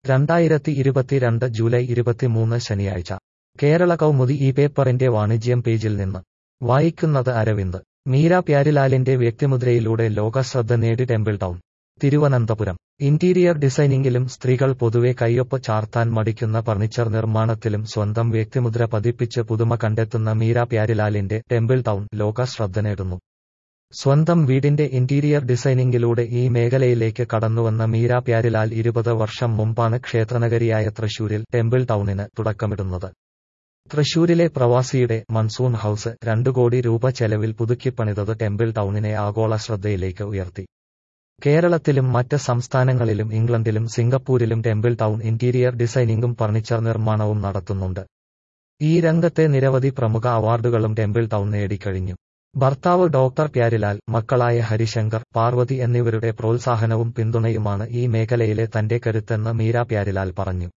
രണ്ടായിരത്തി ഇരുപത്തിരണ്ട് ജൂലൈ ഇരുപത്തിമൂന്ന് ശനിയാഴ്ച കേരള കൗമുദി ഈ പേപ്പറിന്റെ വാണിജ്യം പേജിൽ നിന്ന് വായിക്കുന്നത് അരവിന്ദ് മീര പ്യാരിലാലിന്റെ വ്യക്തിമുദ്രയിലൂടെ ലോകശ്രദ്ധ നേടി ടെമ്പിൾ ടൗൺ തിരുവനന്തപുരം ഇന്റീരിയർ ഡിസൈനിംഗിലും സ്ത്രീകൾ പൊതുവെ കയ്യൊപ്പ് ചാർത്താൻ മടിക്കുന്ന ഫർണിച്ചർ നിർമ്മാണത്തിലും സ്വന്തം വ്യക്തിമുദ്ര പതിപ്പിച്ച് പുതുമ കണ്ടെത്തുന്ന മീര പ്യാരിലാലിന്റെ ടെമ്പിൾ ടൗൺ ലോക ശ്രദ്ധ നേടുന്നു സ്വന്തം വീടിന്റെ ഇന്റീരിയർ ഡിസൈനിംഗിലൂടെ ഈ മേഖലയിലേക്ക് കടന്നുവന്ന മീര പ്യാരിലാൽ ഇരുപത് വർഷം മുമ്പാണ് ക്ഷേത്രനഗരിയായ തൃശൂരിൽ ടെമ്പിൾ ടൗണിന് തുടക്കമിടുന്നത് തൃശൂരിലെ പ്രവാസിയുടെ മൺസൂൺ ഹൌസ് രണ്ടു കോടി രൂപ ചെലവിൽ പുതുക്കിപ്പണിതത് ടെമ്പിൾ ടൗണിനെ ആഗോള ശ്രദ്ധയിലേക്ക് ഉയർത്തി കേരളത്തിലും മറ്റ് സംസ്ഥാനങ്ങളിലും ഇംഗ്ലണ്ടിലും സിംഗപ്പൂരിലും ടെമ്പിൾ ടൗൺ ഇന്റീരിയർ ഡിസൈനിംഗും ഫർണിച്ചർ നിർമ്മാണവും നടത്തുന്നുണ്ട് ഈ രംഗത്തെ നിരവധി പ്രമുഖ അവാർഡുകളും ടെമ്പിൾ ടൗൺ നേടിക്കഴിഞ്ഞു ഭർത്താവ് ഡോക്ടർ പ്യാരിലാൽ മക്കളായ ഹരിശങ്കർ പാർവതി എന്നിവരുടെ പ്രോത്സാഹനവും പിന്തുണയുമാണ് ഈ മേഖലയിലെ തന്റെ കരുത്തെന്ന് മീര പ്യാരിലാൽ പറഞ്ഞു